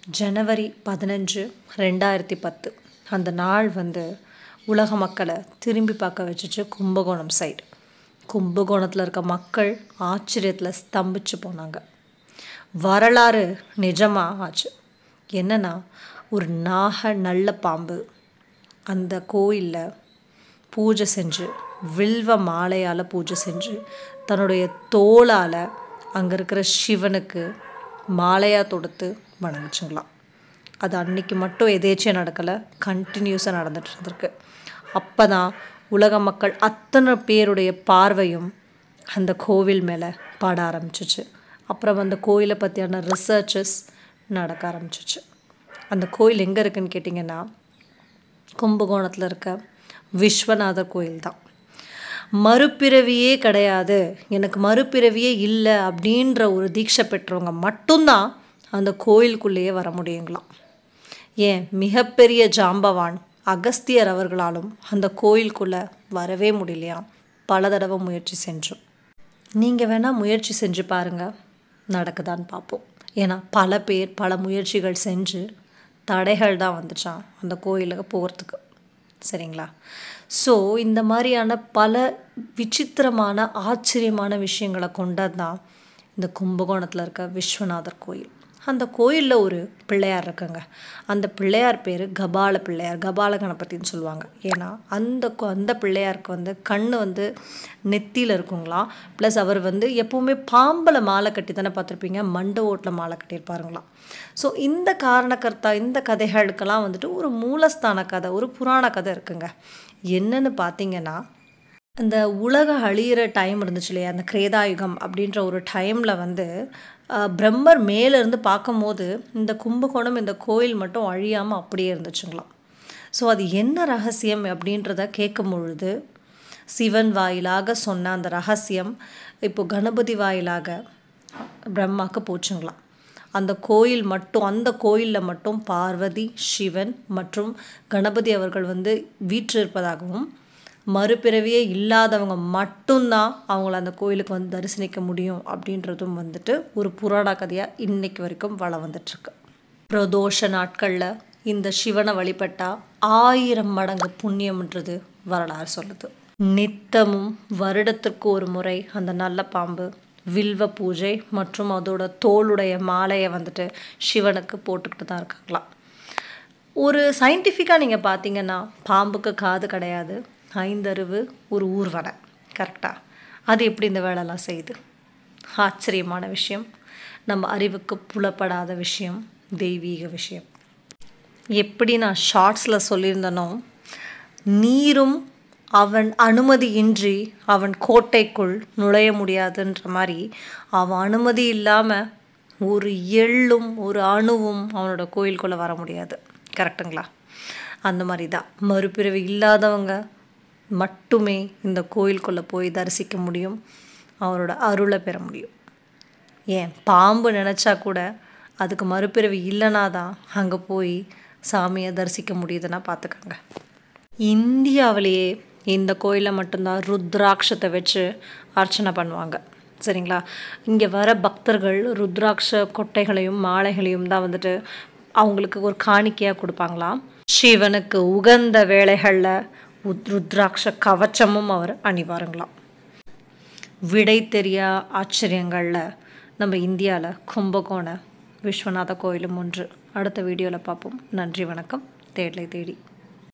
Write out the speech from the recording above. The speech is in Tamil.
ஜனவரி பதினஞ்சு ரெண்டாயிரத்தி பத்து அந்த நாள் வந்து உலக மக்களை திரும்பி பார்க்க வச்சுச்சு கும்பகோணம் சைடு கும்பகோணத்தில் இருக்க மக்கள் ஆச்சரியத்தில் ஸ்தம்பிச்சு போனாங்க வரலாறு நிஜமாக ஆச்சு என்னன்னா ஒரு நாக நல்ல பாம்பு அந்த கோயிலில் பூஜை செஞ்சு வில்வ மாலையால் பூஜை செஞ்சு தன்னுடைய தோளால் அங்கே இருக்கிற சிவனுக்கு மாலையாக தொடுத்து வணங்குச்சுங்களாம் அது அன்னைக்கு மட்டும் எதேச்சியாக நடக்கலை கண்டினியூஸாக நடந்துட்டு இருந்திருக்கு அப்போ தான் உலக மக்கள் அத்தனை பேருடைய பார்வையும் அந்த கோவில் மேலே பாட ஆரம்பிச்சிச்சு அப்புறம் அந்த கோயிலை பற்றியான ரிசர்ச்சஸ் நடக்க ஆரம்பிச்சிச்சு அந்த கோயில் எங்கே இருக்குன்னு கேட்டிங்கன்னா கும்பகோணத்தில் இருக்க விஸ்வநாதர் கோயில் தான் மறுபிறவியே கிடையாது எனக்கு மறுபிறவியே இல்லை அப்படின்ற ஒரு தீட்சை பெற்றவங்க மட்டும்தான் அந்த கோயிலுக்குள்ளேயே வர முடியுங்களாம் ஏன் மிகப்பெரிய ஜாம்பவான் அகஸ்தியர் அவர்களாலும் அந்த கோயிலுக்குள்ளே வரவே முடியலையாம் பல தடவை முயற்சி செஞ்சோம் நீங்கள் வேணால் முயற்சி செஞ்சு பாருங்கள் நடக்குதான்னு பார்ப்போம் ஏன்னா பல பேர் பல முயற்சிகள் செஞ்சு தடைகள் தான் வந்துச்சான் அந்த கோயிலுக்கு போகிறதுக்கு சரிங்களா ஸோ இந்த மாதிரியான பல விசித்திரமான ஆச்சரியமான விஷயங்களை கொண்டது தான் இந்த கும்பகோணத்தில் இருக்க விஸ்வநாதர் கோயில் அந்த கோயிலில் ஒரு பிள்ளையார் இருக்குங்க அந்த பிள்ளையார் பேர் கபால பிள்ளையார் கபால கணபதின்னு சொல்லுவாங்க ஏன்னா அந்த கொ- அந்த பிள்ளையாருக்கு வந்து கண் வந்து நெத்தியில் இருக்குங்களாம் ப்ளஸ் அவர் வந்து எப்போவுமே பாம்பில் மாலை கட்டி தானே பார்த்துருப்பீங்க மண்டை ஓட்டில் மாலை கட்டியிருப்பாருங்களாம் ஸோ இந்த காரணக்கர்த்தா இந்த கதைகளுக்கெல்லாம் வந்துட்டு ஒரு மூலஸ்தான கதை ஒரு புராண கதை இருக்குங்க என்னன்னு பார்த்தீங்கன்னா அந்த உலக அழியிற டைம் இருந்துச்சு இல்லையா அந்த கிரேதாயுகம் அப்படின்ற ஒரு டைமில் வந்து அஹ், பிரம்மர் மேலேருந்து பார்க்கும்போது இந்த கும்பகோணம் இந்த கோயில் மட்டும் அழியாமல் அப்படியே இருந்துச்சுங்களாம் ஸோ அது என்ன ரகசியம் அப்படின்றத கேட்கும் பொழுது சிவன் வாயிலாக சொன்ன அந்த ரகசியம் இப்போ கணபதி வாயிலாக பிரம்மாக்கு போச்சுங்களாம் அந்த கோயில் மட்டும் அந்த கோயிலில் மட்டும் பார்வதி சிவன் மற்றும் கணபதி அவர்கள் வந்து வீற்றிருப்பதாகவும் மறுபிறவியே இல்லாதவங்க மட்டும்தான் அவங்கள அந்த கோயிலுக்கு வந்து தரிசனிக்க முடியும் அப்படின்றதும் வந்துட்டு ஒரு புராண கதையாக இன்னைக்கு வரைக்கும் வளம் வந்துட்டுருக்கு பிரதோஷ நாட்களில் இந்த சிவனை வழிபட்டா ஆயிரம் மடங்கு புண்ணியம்ன்றது வரலாறு சொல்லுது நித்தமும் வருடத்திற்கு ஒரு முறை அந்த நல்ல பாம்பு வில்வ பூஜை மற்றும் அதோட தோளுடைய மாலையை வந்துட்டு சிவனுக்கு போட்டுக்கிட்டு தான் இருக்காங்களாம் ஒரு சயின்டிஃபிக்காக நீங்கள் பார்த்தீங்கன்னா பாம்புக்கு காது கிடையாது ஐந்தறிவு ஒரு ஊர்வனை கரெக்டாக அது எப்படி இந்த வேலைலாம் செய்யுது ஆச்சரியமான விஷயம் நம்ம அறிவுக்கு புலப்படாத விஷயம் தெய்வீக விஷயம் எப்படி நான் ஷார்ட்ஸில் சொல்லியிருந்தனோ நீரும் அவன் அனுமதியின்றி அவன் கோட்டைக்குள் நுழைய முடியாதுன்ற மாதிரி அவன் அனுமதி இல்லாமல் ஒரு எள்ளும் ஒரு அணுவும் அவனோட கோயிலுக்குள்ளே வர முடியாது கரெக்டுங்களா அந்த மாதிரி தான் மறுபிறவி இல்லாதவங்க மட்டுமே இந்த கோயிலுக்குள்ளே போய் தரிசிக்க முடியும் அவரோட அருளை பெற முடியும் ஏன் பாம்பு நினச்சா கூட அதுக்கு மறுபிறவி இல்லைனா தான் அங்கே போய் சாமியை தரிசிக்க முடியுதுன்னா பார்த்துக்கோங்க இந்தியாவிலேயே இந்த கோயிலில் மட்டும்தான் ருத்ராட்சத்தை வச்சு அர்ச்சனை பண்ணுவாங்க சரிங்களா இங்கே வர பக்தர்கள் ருத்ராட்ச கொட்டைகளையும் மாலைகளையும் தான் வந்துட்டு அவங்களுக்கு ஒரு காணிக்கையாக கொடுப்பாங்களாம் சிவனுக்கு உகந்த வேளைகளில் உத்- ருத்ராட்ச கவச்சமும் அவர் அணிவாருங்களாம் விடை தெரியா ஆச்சரியங்களில் நம்ம இந்தியாவில் கும்பகோண விஸ்வநாத கோயிலும் ஒன்று அடுத்த வீடியோவில் பார்ப்போம் நன்றி வணக்கம் தேடலை தேடி